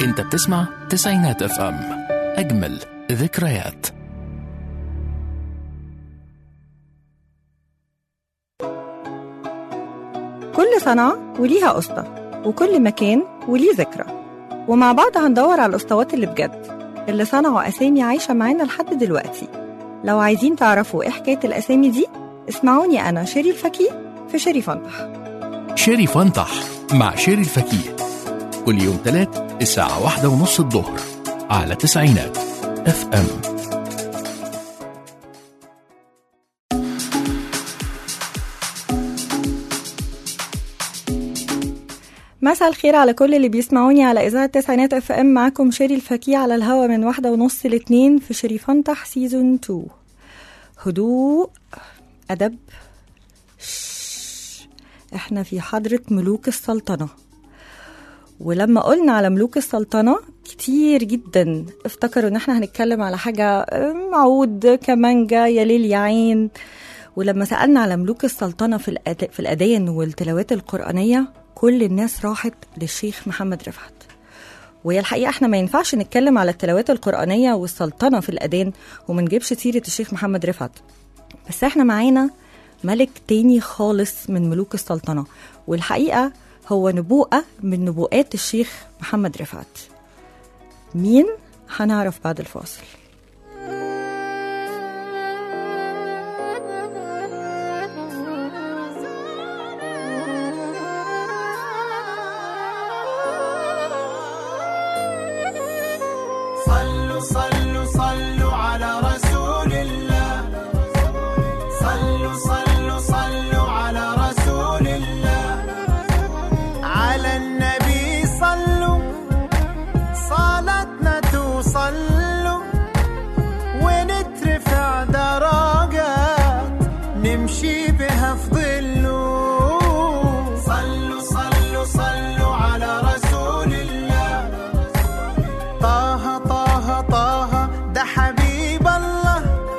انت بتسمع تسعينات اف ام اجمل ذكريات كل صنعة وليها أسطى وكل مكان وليه ذكرى ومع بعض هندور على الأسطوات اللي بجد اللي صنعوا أسامي عايشة معانا لحد دلوقتي لو عايزين تعرفوا إيه حكاية الأسامي دي اسمعوني أنا شيري الفكي في شيري فنطح شيري فنطح مع شيري الفكيه كل يوم تلات الساعة واحدة ونص الظهر على تسعينات اف ام مساء الخير على كل اللي بيسمعوني على إذاعة تسعينات اف ام معاكم شيري الفكي على الهوا من واحدة ونص لاتنين في شيري فنطح سيزون 2 هدوء أدب شش. احنا في حضرة ملوك السلطنة ولما قلنا على ملوك السلطنة كتير جدا افتكروا ان احنا هنتكلم على حاجة ام، عود كمانجا يا ليل يا عين ولما سألنا على ملوك السلطنة في الأد... في الأديان والتلاوات القرآنية كل الناس راحت للشيخ محمد رفعت وهي الحقيقة احنا ما ينفعش نتكلم على التلاوات القرآنية والسلطنة في الأذان وما نجيبش سيرة الشيخ محمد رفعت بس احنا معانا ملك تاني خالص من ملوك السلطنة والحقيقة هو نبوءة من نبوءات الشيخ محمد رفعت مين؟ هنعرف بعد الفاصل صلوا صلوا صلوا على رسول الله صلوا صلوا صلوا على رسول الله على النبي صلوا صلاتنا توصلوا ونترفع درجات نمشي بها في ظله صلوا صلوا صلوا على رسول الله طه طه طه ده حبيب الله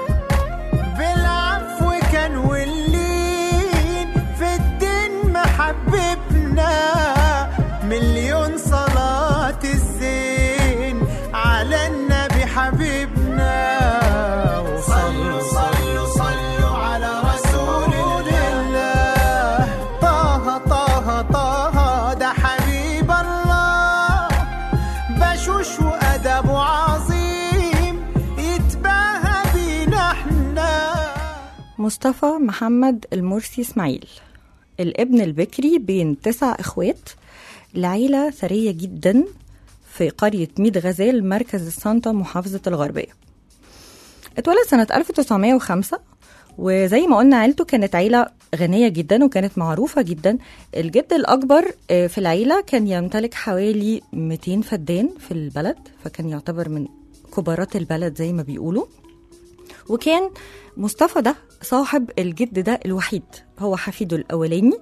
بالعفو كان واللين في الدين محببنا مليون صلاة الزين على النبي حبيبنا وصلوا صلوا صلوا على رسول الله طه طه طه ده حبيب الله بشوش وأدب عظيم يتباهى بينا احنا مصطفى محمد المرسي اسماعيل الابن البكري بين تسع اخوات لعيلة ثرية جدا في قرية ميد غزال مركز السانتا محافظة الغربية اتولد سنة 1905 وزي ما قلنا عيلته كانت عيلة غنية جدا وكانت معروفة جدا الجد الأكبر آه، في العيلة كان يمتلك حوالي 200 فدان في البلد فكان يعتبر من كبارات البلد زي ما بيقولوا وكان مصطفى ده صاحب الجد ده الوحيد هو حفيده الأولاني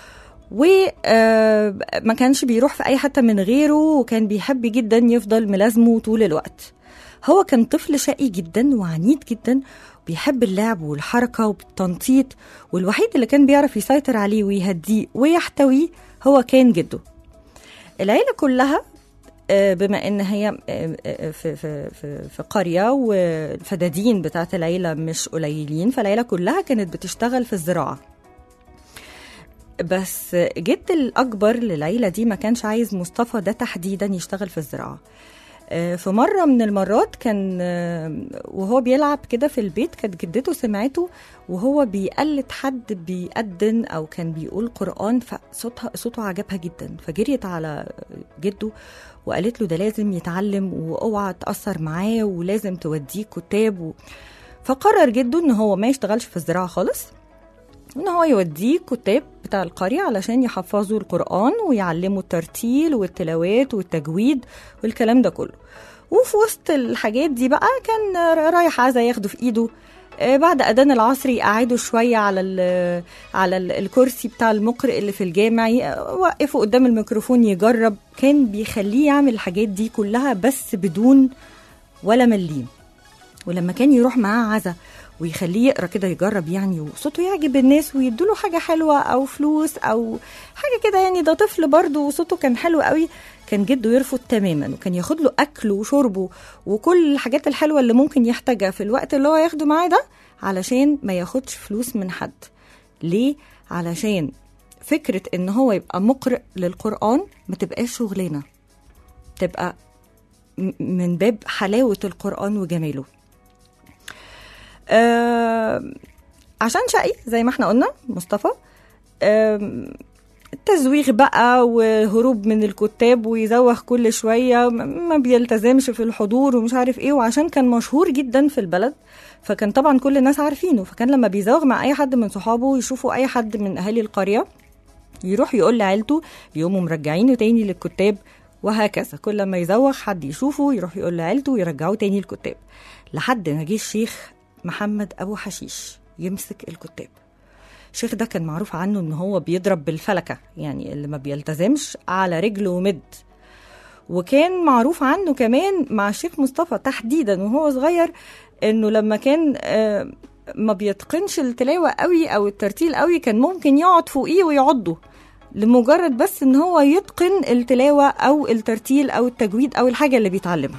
وما كانش بيروح في أي حتة من غيره وكان بيحب جدا يفضل ملازمه طول الوقت هو كان طفل شقي جدا وعنيد جدا بيحب اللعب والحركة والتنطيط والوحيد اللي كان بيعرف يسيطر عليه ويهديه ويحتويه هو كان جده العيلة كلها آه، بما ان هي آه، آه، في في في في قريه والفدادين بتاعت العيله مش قليلين فالعيله كلها كانت بتشتغل في الزراعه بس جد الاكبر للعيله دي ما كانش عايز مصطفى ده تحديدا يشتغل في الزراعه آه، في مرة من المرات كان آه، وهو بيلعب كده في البيت كانت جدته سمعته وهو بيقلد حد بيأذن أو كان بيقول قرآن فصوتها صوته عجبها جدا فجريت على جده وقالت له ده لازم يتعلم واوعى تأثر معاه ولازم توديه كتاب و... فقرر جده ان هو ما يشتغلش في الزراعة خالص ان هو يوديه كتاب بتاع القرية علشان يحفظوا القرآن ويعلموا الترتيل والتلاوات والتجويد والكلام ده كله وفي وسط الحاجات دي بقى كان رايح عايزة ياخده في ايده آه، بعد اذان العصر يقعدوا شويه على ال على ال- الكرسي بتاع المقرئ اللي في الجامع ي- وقفوا قدام الميكروفون يجرب كان بيخليه يعمل الحاجات دي كلها بس بدون ولا مليم ولما كان يروح معاه عزا ويخليه يقرا كده يجرب يعني وصوته يعجب الناس ويدوله حاجه حلوه او فلوس او حاجه كده يعني ده طفل برضه وصوته كان حلو قوي كان جده يرفض تماما وكان ياخد له اكله وشربه وكل الحاجات الحلوه اللي ممكن يحتاجها في الوقت اللي هو ياخده معاه ده علشان ما ياخدش فلوس من حد ليه علشان فكره ان هو يبقى مقرئ للقران ما تبقاش شغلانه تبقى م- من باب حلاوه القران وجماله آه عشان شقي زي ما احنا قلنا مصطفى آم، التزويغ بقى وهروب من الكتاب ويزوغ كل شوية م- ما بيلتزمش في الحضور ومش عارف ايه وعشان كان مشهور جدا في البلد فكان طبعا كل الناس عارفينه فكان لما بيزوغ مع اي حد من صحابه يشوفوا اي حد من اهالي القرية يروح يقول لعيلته يقوموا مرجعينه تاني للكتاب وهكذا كل ما يزوغ حد يشوفه يروح يقول لعيلته ويرجعوه تاني الكتاب لحد ما جه الشيخ محمد ابو حشيش يمسك الكتاب الشيخ ده كان معروف عنه ان هو بيضرب بالفلكه يعني اللي ما بيلتزمش على رجله ومد وكان معروف عنه كمان مع الشيخ مصطفى تحديدا وهو صغير انه لما كان آه، ما بيتقنش التلاوه قوي او الترتيل قوي كان ممكن يقعد فوقيه ويعضه لمجرد بس ان هو يتقن التلاوه او الترتيل او التجويد او الحاجه اللي بيتعلمها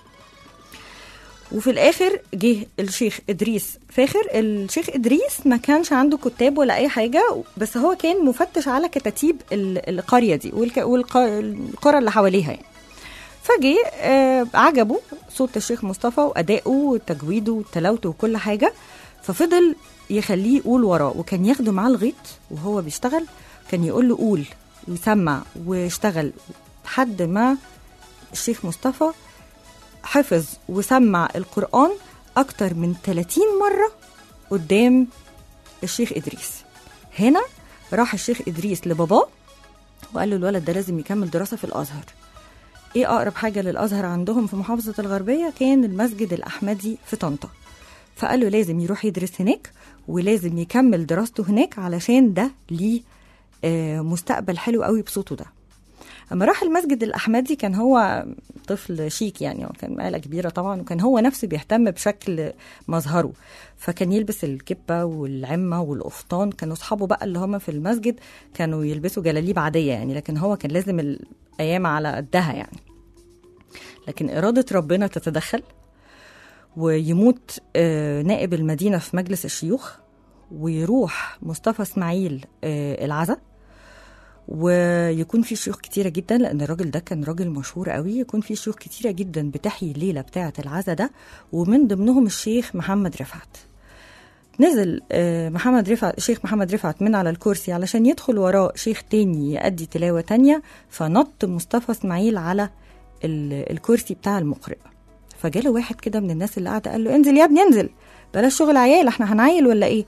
وفي الاخر جه الشيخ ادريس فاخر الشيخ ادريس ما كانش عنده كتاب ولا اي حاجه بس هو كان مفتش على كتاتيب ال- القريه دي والقرى اللي حواليها يعني فجه آه عجبه صوت الشيخ مصطفى وادائه وتجويده وتلاوته وكل حاجه ففضل يخليه يقول وراه وكان ياخده معاه الغيط وهو بيشتغل كان يقول له قول ويسمع واشتغل لحد ما الشيخ مصطفى حفظ وسمع القرآن أكتر من 30 مرة قدام الشيخ إدريس هنا راح الشيخ إدريس لباباه وقال له الولد ده لازم يكمل دراسة في الأزهر إيه أقرب حاجة للأزهر عندهم في محافظة الغربية كان المسجد الأحمدي في طنطا فقال له لازم يروح يدرس هناك ولازم يكمل دراسته هناك علشان ده ليه آه، مستقبل حلو قوي بصوته ده اما راح المسجد الاحمدي كان هو طفل شيك يعني هو كان عائله كبيره طبعا وكان هو نفسه بيهتم بشكل مظهره فكان يلبس الكبه والعمه والقفطان كانوا اصحابه بقى اللي هم في المسجد كانوا يلبسوا جلاليب عاديه يعني لكن هو كان لازم الايام على قدها يعني لكن اراده ربنا تتدخل ويموت آه، نائب المدينه في مجلس الشيوخ ويروح مصطفى اسماعيل آه، العزا ويكون في شيوخ كتيره جدا لان الراجل ده كان راجل مشهور قوي يكون في شيوخ كتيره جدا بتحيي الليله بتاعه العزا ده ومن ضمنهم الشيخ محمد رفعت نزل آه، محمد رفعت الشيخ محمد رفعت من على الكرسي علشان يدخل وراه شيخ تاني يأدي تلاوة تانية فنط مصطفى اسماعيل على ال- الكرسي بتاع المقرئ فجاله واحد كده من الناس اللي قاعدة قال له انزل يا ابني انزل بلاش شغل عيال احنا هنعيل ولا ايه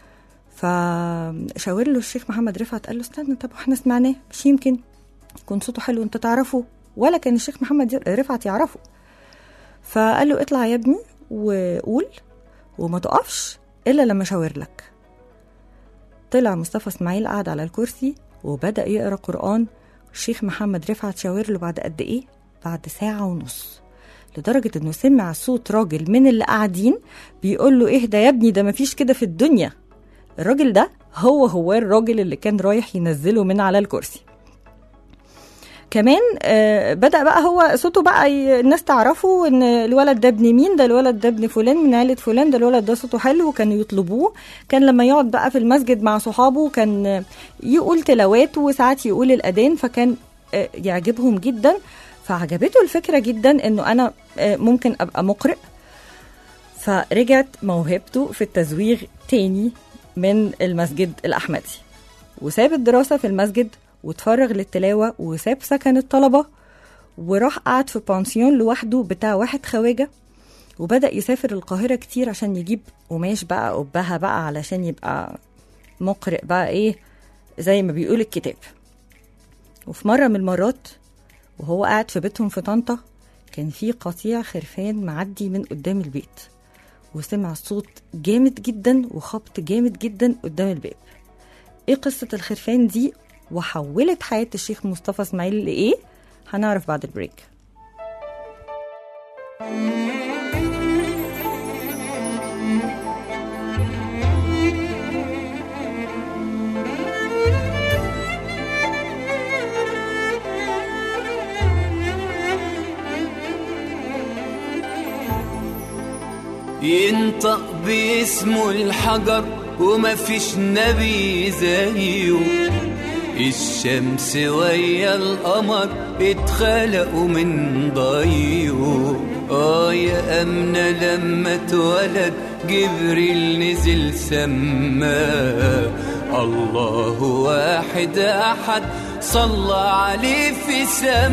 فشاور له الشيخ محمد رفعت قال له استنى طب احنا سمعناه مش يمكن يكون صوته حلو انت تعرفه ولا كان الشيخ محمد رفعت يعرفه فقال له اطلع يا ابني وقول وما تقفش الا لما اشاور لك طلع مصطفى اسماعيل قعد على الكرسي وبدا يقرا قران الشيخ محمد رفعت شاور له بعد قد ايه بعد ساعه ونص لدرجة انه سمع صوت راجل من اللي قاعدين بيقول له اهدى يا ابني ده مفيش كده في الدنيا الراجل ده هو هو الراجل اللي كان رايح ينزله من على الكرسي كمان آه، بدأ بقى هو صوته بقى ي- الناس تعرفه ان الولد ده ابن مين ده الولد ده ابن فلان من عيلة فلان ده الولد ده صوته حلو وكانوا يطلبوه كان لما يقعد بقى في المسجد مع صحابه كان آه، يقول تلاوات وساعات يقول الأذان فكان آه، يعجبهم جدا فعجبته الفكرة جدا انه انا آه، ممكن ابقى مقرئ فرجعت موهبته في التزويغ تاني من المسجد الأحمدي وساب الدراسة في المسجد واتفرغ للتلاوة وساب سكن الطلبة وراح قعد في بانسيون لوحده بتاع واحد خواجة وبدأ يسافر القاهرة كتير عشان يجيب قماش بقى قبها بقى علشان يبقى مقرئ بقى ايه زي ما بيقول الكتاب وفي مرة من المرات وهو قاعد في بيتهم في طنطا كان في قطيع خرفان معدي من قدام البيت وسمع صوت جامد جدا وخبط جامد جدا قدام الباب ايه قصة الخرفان دي وحولت حياة الشيخ مصطفى اسماعيل لإيه هنعرف بعد البريك ينطق باسمه الحجر وما فيش نبي زيه الشمس ويا القمر اتخلقوا من ضيه اه يا أمنة لما اتولد جبريل نزل سما الله واحد أحد صلى عليه في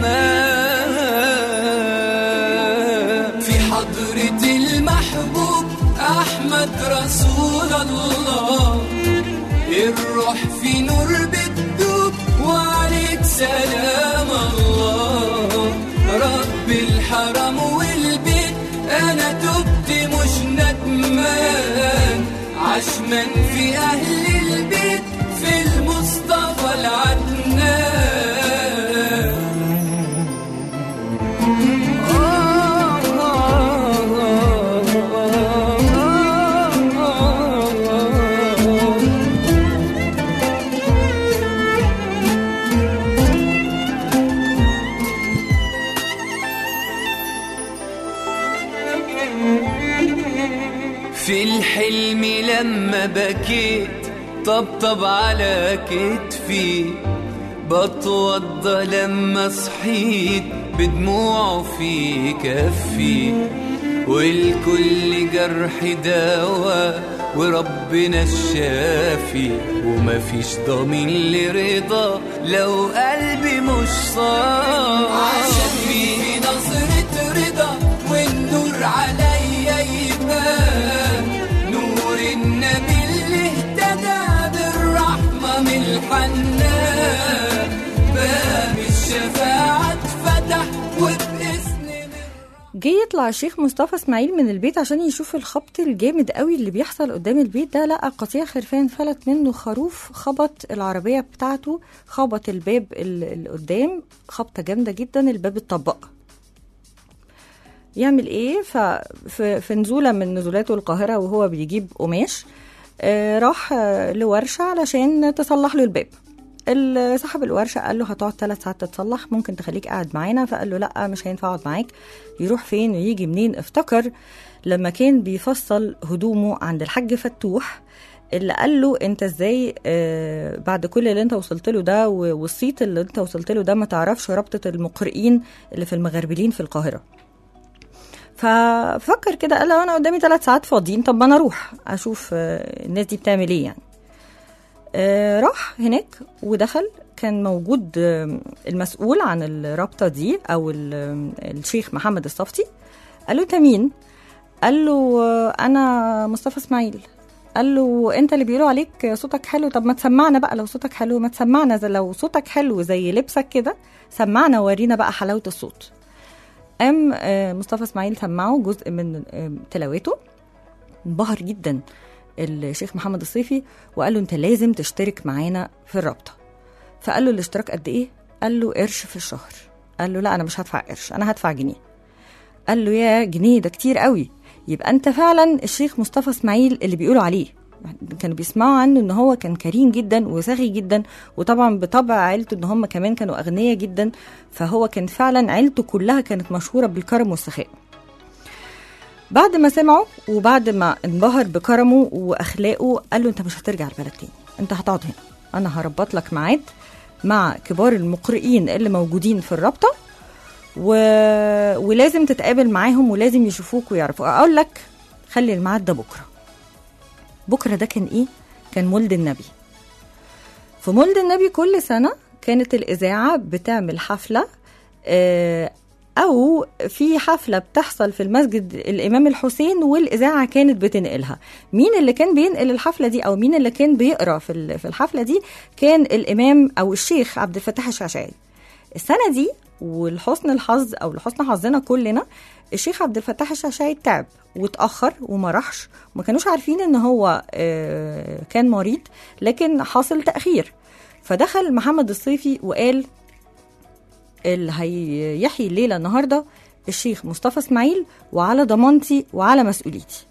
سماء في حضرة المحبوب أحمد رسول الله الروح في نور بتدوب وعليك سلام الله رب الحرم والبيت انا تبت مش ندمان عشمان في اهل البيت في المصطفى العدنان في الحلم لما بكيت طبطب على كتفي بتوضى لما صحيت بدموعه في كفي والكل جرح دواء وربنا الشافي ومفيش ضمين لرضا لو قلبي مش صافي عشان في نظرة رضا والنور عليا يبان نور النبي اللي اهتدى بالرحمة من الحنان باب الشفاعة اتفتح وبإذن من جه يطلع الشيخ مصطفى اسماعيل من البيت عشان يشوف الخبط الجامد قوي اللي بيحصل قدام البيت ده لقى قطيع خرفان فلت منه خروف خبط العربية بتاعته خبط الباب ال- اللي قدام خبطة جامدة جدا الباب اتطبق يعمل ايه ففي في نزولة من نزولاته القاهرة وهو بيجيب قماش آه، راح آه، لورشة علشان تصلح له الباب ال- صاحب الورشة قال له هتقعد ثلاث ساعات تتصلح ممكن تخليك قاعد معانا فقال له لا مش هينفع اقعد معاك يروح فين ويجي منين افتكر لما كان بيفصل هدومه عند الحاج فتوح اللي قال له انت ازاي آه بعد كل اللي انت وصلت له ده و- والصيت اللي انت وصلت له ده ما تعرفش رابطة المقرئين اللي في المغربلين في القاهرة ففكر كده قال لو انا قدامي ثلاث ساعات فاضيين طب ما انا اروح اشوف آه، الناس دي بتعمل ايه يعني آه، راح هناك ودخل كان موجود آه، المسؤول عن الرابطه دي او ال- آه، الشيخ محمد الصفتي قال له انت مين قال له آه، انا مصطفى اسماعيل قال له انت اللي بيقولوا عليك صوتك حلو طب ما تسمعنا بقى لو صوتك حلو ما تسمعنا زي لو صوتك حلو زي لبسك كده سمعنا ورينا بقى حلاوه الصوت قام آه، مصطفى اسماعيل سمعه جزء من آه، تلاوته انبهر جدا الشيخ محمد الصيفي وقال له انت لازم تشترك معانا في الرابطه فقال له الاشتراك قد ايه قال له قرش في الشهر قال له لا انا مش هدفع قرش انا هدفع جنيه قال له يا جنيه ده كتير قوي يبقى انت فعلا الشيخ مصطفى اسماعيل اللي بيقولوا عليه كانوا بيسمعوا عنه ان هو كان كريم جدا وسخي جدا وطبعا بطبع عيلته ان هم كمان كانوا اغنياء جدا فهو كان فعلا عيلته كلها كانت مشهوره بالكرم والسخاء بعد ما سمعه وبعد ما انبهر بكرمه واخلاقه قال له انت مش هترجع البلد تاني انت هتقعد هنا انا هربط لك ميعاد مع كبار المقرئين اللي موجودين في الرابطه و... ولازم تتقابل معاهم ولازم يشوفوك ويعرفوا اقول لك خلي الميعاد ده بكره بكره ده كان ايه كان مولد النبي في مولد النبي كل سنه كانت الاذاعه بتعمل حفله آه، او في حفله بتحصل في المسجد الامام الحسين والاذاعه كانت بتنقلها مين اللي كان بينقل الحفله دي او مين اللي كان بيقرا في ال- في الحفله دي كان الامام او الشيخ عبد الفتاح الشعشعي السنه دي ولحسن الحظ او لحسن حظنا كلنا الشيخ عبد الفتاح الشعشعي تعب واتاخر وما راحش وما كانوش عارفين ان هو آه، كان مريض لكن حاصل تاخير فدخل محمد الصيفي وقال اللي هيحيي الليله النهارده الشيخ مصطفى اسماعيل وعلى ضمانتي وعلى مسؤوليتي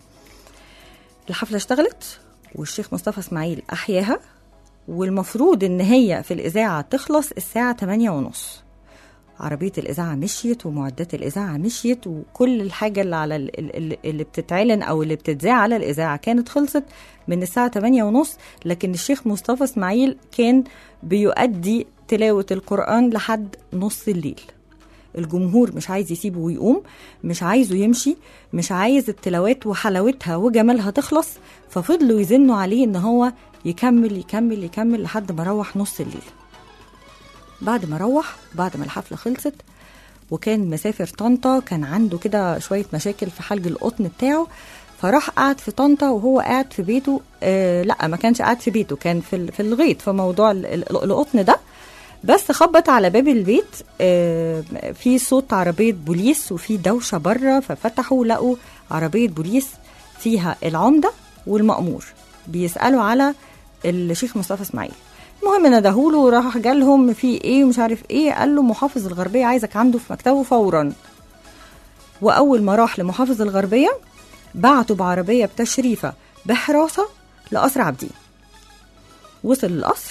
الحفله اشتغلت والشيخ مصطفى اسماعيل احياها والمفروض ان هي في الاذاعه تخلص الساعه 8 ونص عربية الإذاعة مشيت ومعدات الإذاعة مشيت وكل الحاجة اللي على ال- ال- ال- اللي بتتعلن أو اللي بتتذاع على الإذاعة كانت خلصت من الساعة 8 ونص لكن الشيخ مصطفى إسماعيل كان بيؤدي تلاوة القرآن لحد نص الليل الجمهور مش عايز يسيبه ويقوم مش عايزه يمشي مش عايز التلاوات وحلاوتها وجمالها تخلص ففضلوا يزنوا عليه ان هو يكمل يكمل يكمل لحد ما روح نص الليل بعد ما روح بعد ما الحفلة خلصت وكان مسافر طنطا كان عنده كده شوية مشاكل في حلق القطن بتاعه فراح قعد في طنطا وهو قاعد في بيته آه لا ما كانش قاعد في بيته كان في ال- في الغيط في موضوع ال- ال- القطن ده بس خبط على باب البيت آه في صوت عربية بوليس وفي دوشة بره ففتحوا لقوا عربية بوليس فيها العمدة والمأمور بيسألوا على الشيخ مصطفى اسماعيل المهم ندهوله وراح جالهم في ايه ومش عارف ايه قال له محافظ الغربية عايزك عنده في مكتبه فورا واول ما راح لمحافظ الغربية بعتوا بعربية بتشريفة بحراسة لقصر عابدين وصل القصر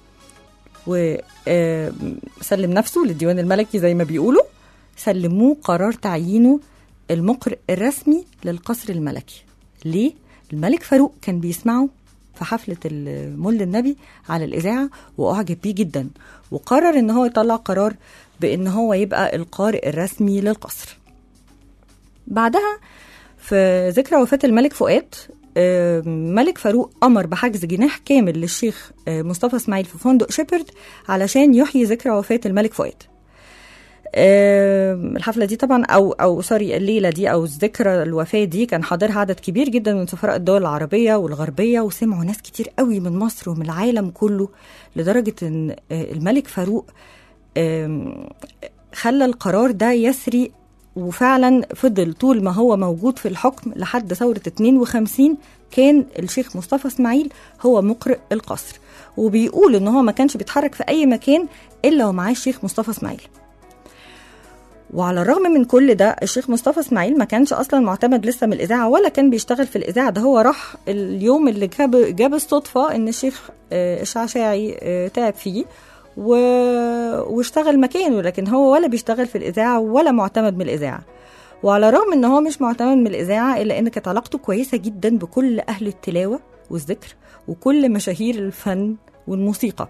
وسلم نفسه للديوان الملكي زي ما بيقولوا سلموه قرار تعيينه المقرئ الرسمي للقصر الملكي ليه؟ الملك فاروق كان بيسمعه في حفلة مولد النبي على الإذاعة وأعجب بيه جدا وقرر إن هو يطلع قرار بإن هو يبقى القارئ الرسمي للقصر بعدها في ذكرى وفاة الملك فؤاد آه، ملك فاروق أمر بحجز جناح كامل للشيخ آه، مصطفى اسماعيل في فندق شيبرد علشان يحيي ذكرى وفاة الملك فؤاد آه، الحفلة دي طبعا أو أو سوري الليلة دي أو ذكرى الوفاة دي كان حاضرها عدد كبير جدا من سفراء الدول العربية والغربية وسمعوا ناس كتير قوي من مصر ومن العالم كله لدرجة إن آه، الملك فاروق آم، خلى القرار ده يسري وفعلا فضل طول ما هو موجود في الحكم لحد ثورة 52 كان الشيخ مصطفى اسماعيل هو مقرئ القصر وبيقول ان هو ما كانش بيتحرك في اي مكان الا ومعاه الشيخ مصطفى اسماعيل وعلى الرغم من كل ده الشيخ مصطفى اسماعيل ما كانش اصلا معتمد لسه من الاذاعه ولا كان بيشتغل في الاذاعه ده هو راح اليوم اللي جاب جاب الصدفه ان الشيخ آه، الشعشاعي آه، تعب فيه و... واشتغل مكانه لكن هو ولا بيشتغل في الاذاعه ولا معتمد من الاذاعه وعلى الرغم ان هو مش معتمد من الاذاعه الا ان كانت علاقته كويسه جدا بكل اهل التلاوه والذكر وكل مشاهير الفن والموسيقى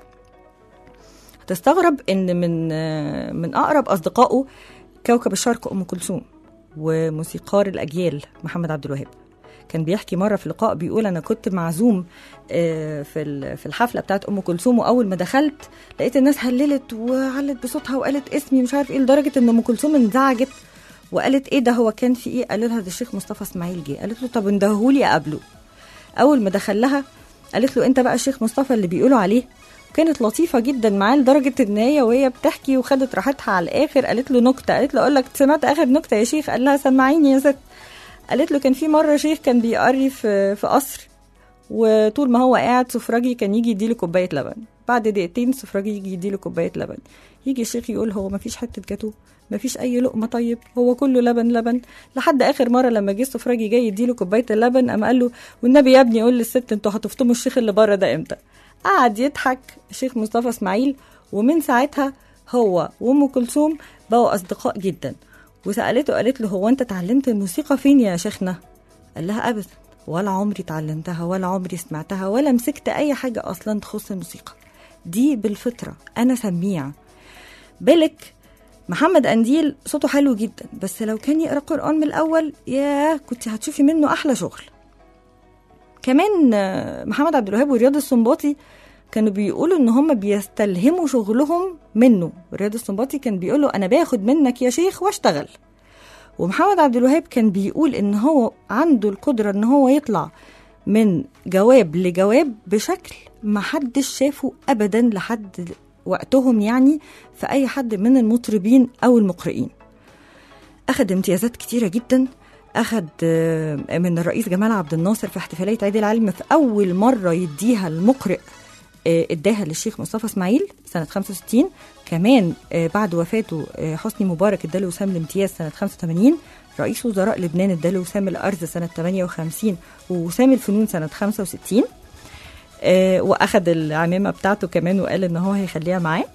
هتستغرب ان من آه، من اقرب اصدقائه كوكب الشرق ام كلثوم وموسيقار الاجيال محمد عبد الوهاب كان بيحكي مره في لقاء بيقول انا كنت معزوم آه، في ال- في الحفله بتاعت ام كلثوم واول ما دخلت لقيت الناس هللت وعلت بصوتها وقالت اسمي مش عارف ايه لدرجه ان ام كلثوم انزعجت وقالت ايه ده هو كان في ايه قالوا لها ده الشيخ مصطفى اسماعيل جه قالت له طب اندهولي اقابله اول ما دخل لها قالت له انت بقى الشيخ مصطفى اللي بيقولوا عليه كانت لطيفه جدا معاه لدرجه ان هي وهي بتحكي وخدت راحتها على الاخر قالت له نكته قالت له اقول لك سمعت اخر نكته يا شيخ قال لها سمعيني يا ست قالت له كان في مره شيخ كان بيقري في في قصر وطول ما هو قاعد سفراجي كان يجي يديله كوبايه لبن بعد دقيقتين سفراجي يجي يديله كوبايه لبن يجي الشيخ يقول هو ما فيش حته جاتو ما فيش اي لقمه طيب هو كله لبن لبن لحد اخر مره لما جه السفراجي جاي يديله كوبايه اللبن قام قال له والنبي يا ابني قول للست انتوا هتفطموا الشيخ اللي بره ده امتى قعد يضحك الشيخ مصطفى اسماعيل ومن ساعتها هو وام كلثوم بقوا اصدقاء جدا وسالته قالت له هو انت اتعلمت الموسيقى فين يا شيخنا قال لها ابدا ولا عمري اتعلمتها ولا عمري سمعتها ولا مسكت اي حاجه اصلا تخص الموسيقى دي بالفطره انا سميع بالك محمد قنديل صوته حلو جدا بس لو كان يقرا قران من الاول ياه كنت هتشوفي منه احلى شغل كمان آه، محمد عبد الوهاب ورياض السنباطي كانوا بيقولوا ان هم بيستلهموا شغلهم منه رياض السنباطي كان بيقول له انا باخد منك يا شيخ واشتغل ومحمد عبد الوهاب كان بيقول ان هو عنده القدره ان هو يطلع من جواب لجواب بشكل ما حدش شافه ابدا لحد وقتهم يعني في اي حد من المطربين او المقرئين اخد امتيازات كتيره جدا اخد آه، من الرئيس جمال عبد الناصر في احتفاليه عيد العلم في اول مره يديها المقرئ آه، اداها للشيخ مصطفى اسماعيل سنه 65 كمان آه، بعد وفاته آه، حسني مبارك اداله وسام الامتياز سنه 85 رئيس وزراء لبنان اداله وسام الارز سنه 58 ووسام الفنون سنه 65 آه، واخد العمامه بتاعته كمان وقال ان هو هيخليها معاه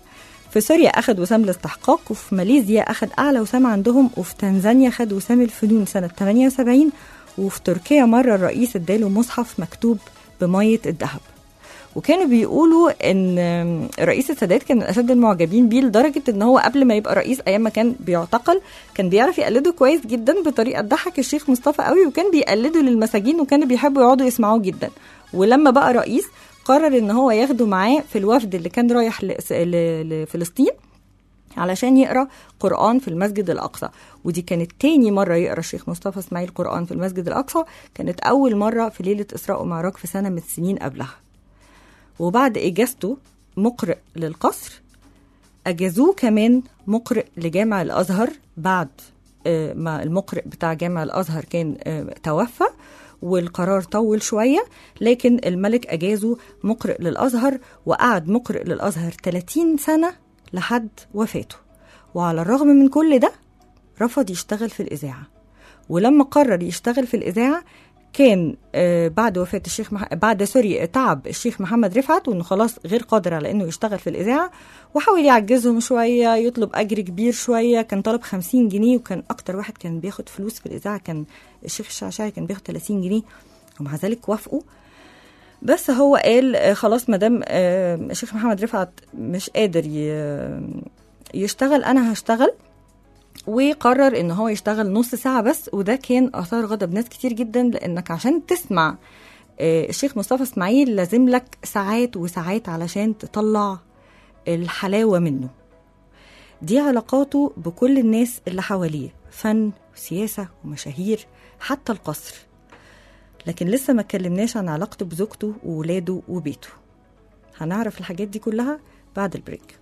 في سوريا أخد وسام الاستحقاق وفي ماليزيا أخد أعلى وسام عندهم وفي تنزانيا خد وسام الفنون سنة 78 وفي تركيا مرة الرئيس اداله مصحف مكتوب بمية الذهب وكانوا بيقولوا ان رئيس السادات كان من اشد المعجبين بيه لدرجه ان هو قبل ما يبقى رئيس ايام ما كان بيعتقل كان بيعرف يقلده كويس جدا بطريقه تضحك الشيخ مصطفى قوي وكان بيقلده للمساجين وكانوا بيحبوا يقعدوا يسمعوه جدا ولما بقى رئيس قرر ان هو ياخده معاه في الوفد اللي كان رايح لس- ل- لفلسطين علشان يقرا قرآن في المسجد الأقصى ودي كانت تاني مرة يقرا الشيخ مصطفى اسماعيل قرآن في المسجد الأقصى كانت أول مرة في ليلة إسراء ومعراج في سنة من السنين قبلها وبعد إجازته مقرئ للقصر أجازوه كمان مقرئ لجامع الأزهر بعد آه، ما المقرئ بتاع جامع الأزهر كان آه، توفى والقرار طول شوية لكن الملك أجازه مقرئ للأزهر وقعد مقرئ للأزهر 30 سنة لحد وفاته وعلى الرغم من كل ده رفض يشتغل في الإذاعة ولما قرر يشتغل في الإذاعة كان آه، بعد وفاة الشيخ مح... بعد سوري تعب الشيخ محمد رفعت وانه خلاص غير قادر على انه يشتغل في الإذاعة وحاول يعجزهم شوية يطلب أجر كبير شوية كان طلب 50 جنيه وكان أكتر واحد كان بياخد فلوس في الإذاعة كان الشيخ الشعشاعي كان بياخد 30 جنيه ومع ذلك وافقوا بس هو قال آه، خلاص ما دام آه، الشيخ محمد رفعت مش قادر ي- يشتغل انا هشتغل وقرر ان هو يشتغل نص ساعه بس وده كان اثار غضب ناس كتير جدا لانك عشان تسمع آه، الشيخ مصطفى اسماعيل لازم لك ساعات وساعات علشان تطلع الحلاوه منه دي علاقاته بكل الناس اللي حواليه فن وسياسه ومشاهير حتى القصر لكن لسه ما اتكلمناش عن علاقته بزوجته وولاده وبيته هنعرف الحاجات دي كلها بعد البريك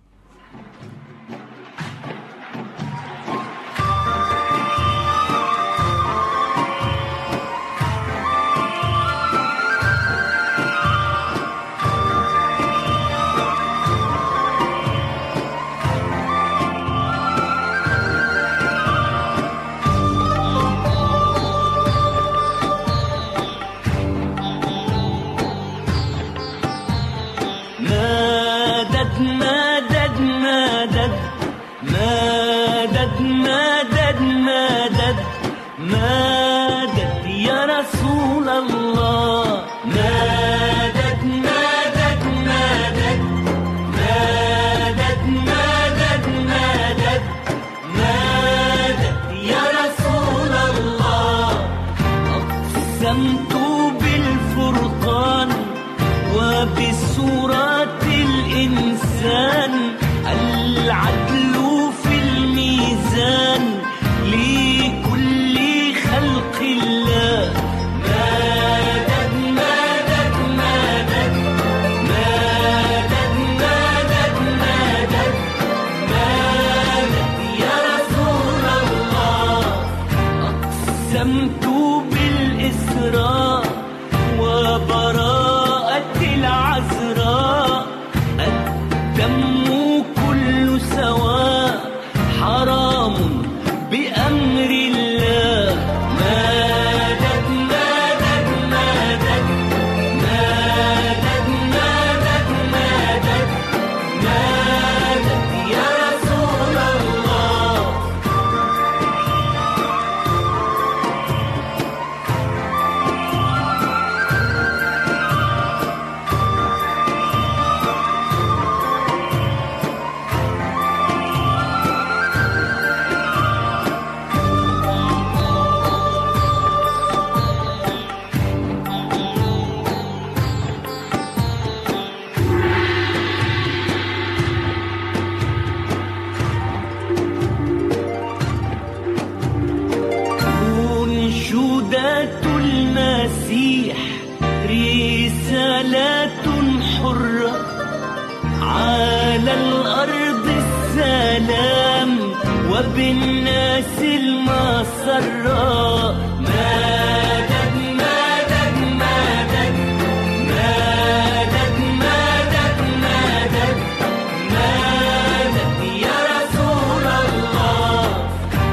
مدد مدد مدد مدد مدد مدد مدد يا رسول الله مدد مدد مدد مدد مدد مدد مدد يا رسول الله أقسمت بالفرقان وبسورة الإنسان العدل في الميزان لكل خلق الله مدد مدد مدد مدد مدد مدد مدد يا رسول الله أقسمت بالإسراء وبراءة العذراء الدم كل سواء حرام بأمر الله مدد مدد مدد مدد مدد مدد مدد يا رسول الله أنشودة المسيح رسالة حرة على الأرض السلام وبالناس المسرة مدد مدد مدد مدد مدد مدد مدد يا رسول الله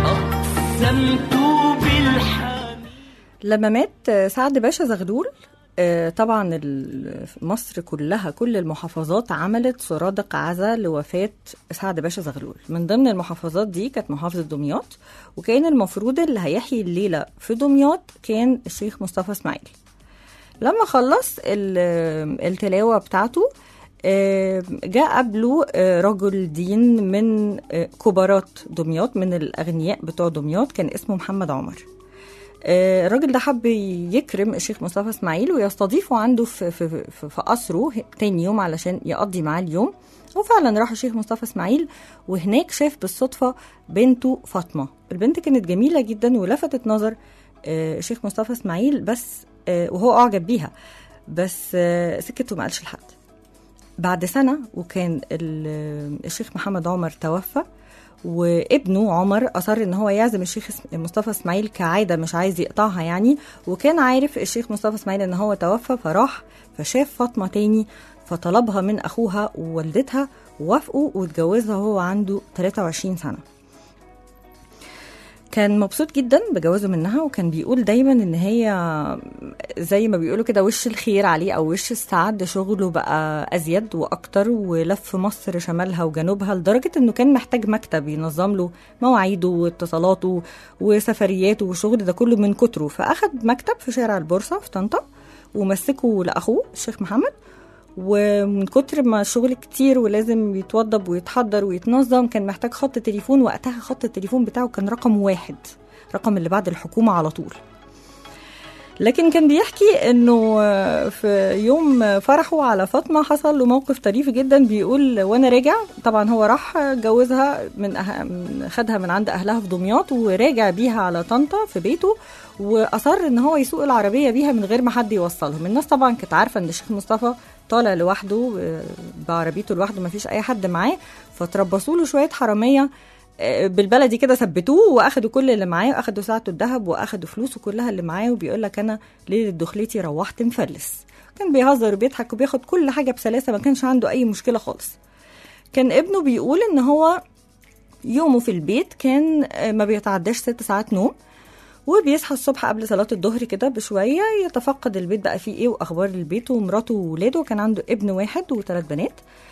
أقسمت بالحميد لما مات سعد باشا زغلول آه، طبعا ال- مصر كلها كل المحافظات عملت سرادق عزا لوفاة سعد باشا زغلول من ضمن المحافظات دي كانت محافظة دمياط وكان المفروض اللي هيحيي الليلة في دمياط كان الشيخ مصطفى اسماعيل لما خلص ال- التلاوة بتاعته آه، جاء قبله آه، رجل دين من آه، كبارات دمياط من الأغنياء بتوع دمياط كان اسمه محمد عمر آه، الراجل ده حب يكرم الشيخ مصطفى اسماعيل ويستضيفه عنده في, في, في, في قصره تاني يوم علشان يقضي معاه اليوم وفعلا راح الشيخ مصطفى اسماعيل وهناك شاف بالصدفة بنته فاطمة البنت كانت جميلة جدا ولفتت نظر آه، الشيخ مصطفى اسماعيل بس آه، وهو أعجب بيها بس آه، سكت وما قالش لحد بعد سنة وكان ال- الشيخ محمد عمر توفى وابنه عمر أصر إن هو يعزم الشيخ اس- مصطفى إسماعيل كعادة مش عايز يقطعها يعني وكان عارف الشيخ مصطفى إسماعيل إن هو توفى فراح فشاف فاطمة تاني فطلبها من أخوها ووالدتها ووافقوا واتجوزها وهو عنده 23 سنة كان مبسوط جدا بجوازه منها وكان بيقول دايما ان هي زي ما بيقولوا كده وش الخير عليه او وش السعد شغله بقى ازيد واكتر ولف مصر شمالها وجنوبها لدرجه انه كان محتاج مكتب ينظم له مواعيده واتصالاته وسفرياته والشغل ده كله من كتره فاخد مكتب في شارع البورصه في طنطا ومسكه لاخوه الشيخ محمد ومن كتر ما الشغل كتير ولازم يتوضب ويتحضر ويتنظم كان محتاج خط تليفون وقتها خط التليفون بتاعه كان رقم واحد رقم اللي بعد الحكومة على طول لكن كان بيحكي انه في يوم فرحه على فاطمه حصل له موقف طريف جدا بيقول وانا راجع طبعا هو راح جوزها من أه... من- خدها من عند اهلها في دمياط وراجع بيها على طنطا في بيته واصر ان هو يسوق العربيه بيها من غير ما حد يوصلهم الناس طبعا كانت عارفه ان الشيخ مصطفى طالع لوحده آه، بعربيته لوحده ما فيش اي حد معاه فتربصوا له شويه حراميه آه، بالبلدي كده ثبتوه واخدوا كل اللي معاه واخدوا ساعته الذهب واخدوا فلوسه كلها اللي معاه وبيقول لك انا ليله دخلتي روحت مفلس كان بيهزر وبيضحك وبياخد كل حاجه بسلاسه ما كانش عنده اي مشكله خالص كان ابنه بيقول ان هو يومه في البيت كان آه، ما بيتعداش ست ساعات نوم وبيصحى الصبح قبل صلاة الظهر كده بشوية يتفقد البيت بقى فيه ايه واخبار البيت ومراته وولاده كان عنده ابن واحد وثلاث بنات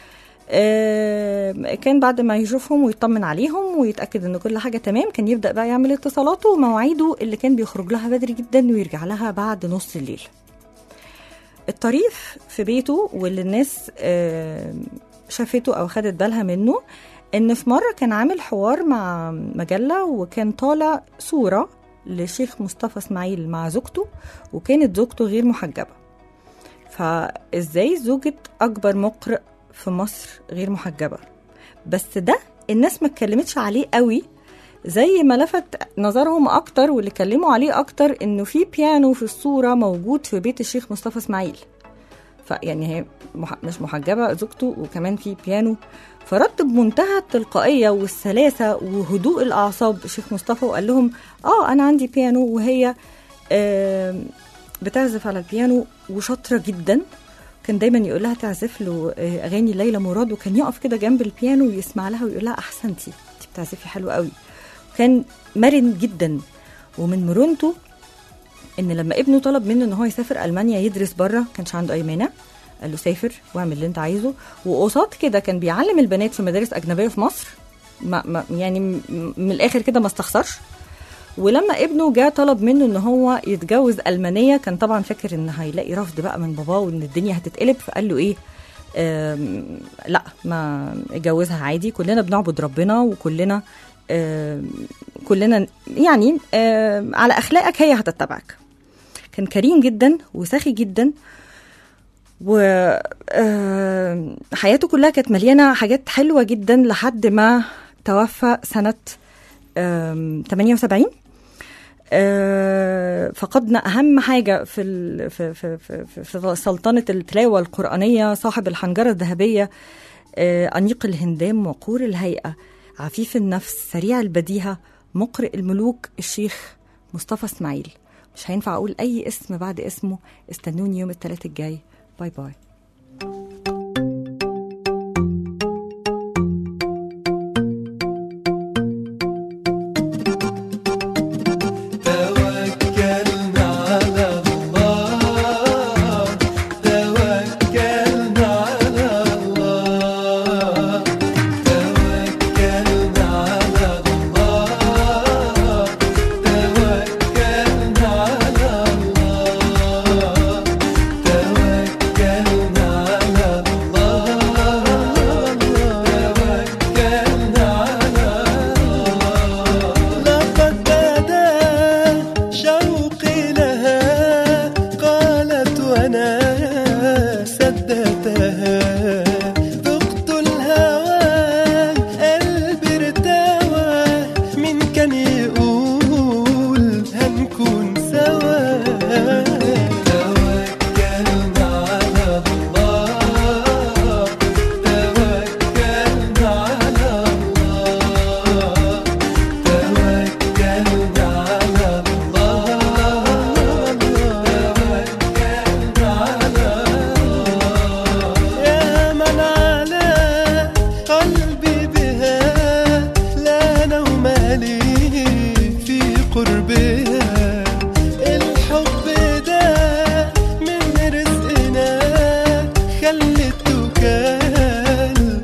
آه، كان بعد ما يشوفهم ويطمن عليهم ويتاكد ان كل حاجه تمام كان يبدا بقى يعمل اتصالاته ومواعيده اللي كان بيخرج لها بدري جدا ويرجع لها بعد نص الليل الطريف في بيته واللي الناس آه، شافته او خدت بالها منه ان في مره كان عامل حوار مع مجله وكان طالع صوره لشيخ مصطفى اسماعيل مع زوجته وكانت زوجته غير محجبه فازاي زوجة اكبر مقرئ في مصر غير محجبه بس ده الناس ما اتكلمتش عليه قوي زي ما لفت نظرهم اكتر واللي اتكلموا عليه اكتر انه في بيانو في الصوره موجود في بيت الشيخ مصطفى اسماعيل فيعني هي مح- مش محجبه زوجته وكمان في بيانو فرد بمنتهى التلقائيه والسلاسه وهدوء الاعصاب الشيخ مصطفى وقال لهم اه انا عندي بيانو وهي آم، بتعزف على البيانو وشاطره جدا كان دايما يقول لها تعزف له آه، اغاني ليلى مراد وكان يقف كده جنب البيانو ويسمع لها ويقول لها احسنتي انت بتعزفي حلو قوي كان مرن جدا ومن مرونته ان لما ابنه طلب منه ان هو يسافر المانيا يدرس بره كانش عنده اي مانع قال له سافر واعمل اللي انت عايزه وقصاد كده كان بيعلم البنات في مدارس اجنبيه في مصر ما ما يعني م- من الاخر كده ما استخسرش ولما ابنه جه طلب منه ان هو يتجوز المانيه كان طبعا فاكر ان هيلاقي رفض بقى من باباه وان الدنيا هتتقلب فقال له ايه آم، لا ما اتجوزها عادي كلنا بنعبد ربنا وكلنا آم، كلنا يعني آم، على اخلاقك هي هتتبعك كان كريم جدا وسخي جدا و آم، حياته كلها كانت مليانه حاجات حلوه جدا لحد ما توفى سنه آم، 78 آه، فقدنا اهم حاجه في ال- في في في, في, في سلطنه التلاوه القرانيه صاحب الحنجره الذهبيه آه، انيق الهندام وقور الهيئه عفيف النفس سريع البديهه مقرئ الملوك الشيخ مصطفى اسماعيل مش هينفع اقول اي اسم بعد اسمه استنوني يوم الثلاث الجاي باي باي توكلنا على الله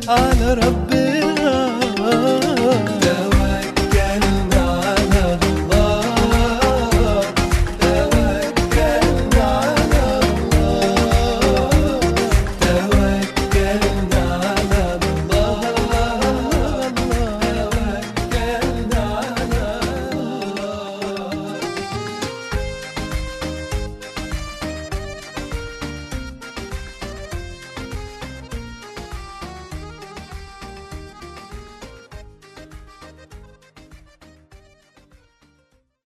على رب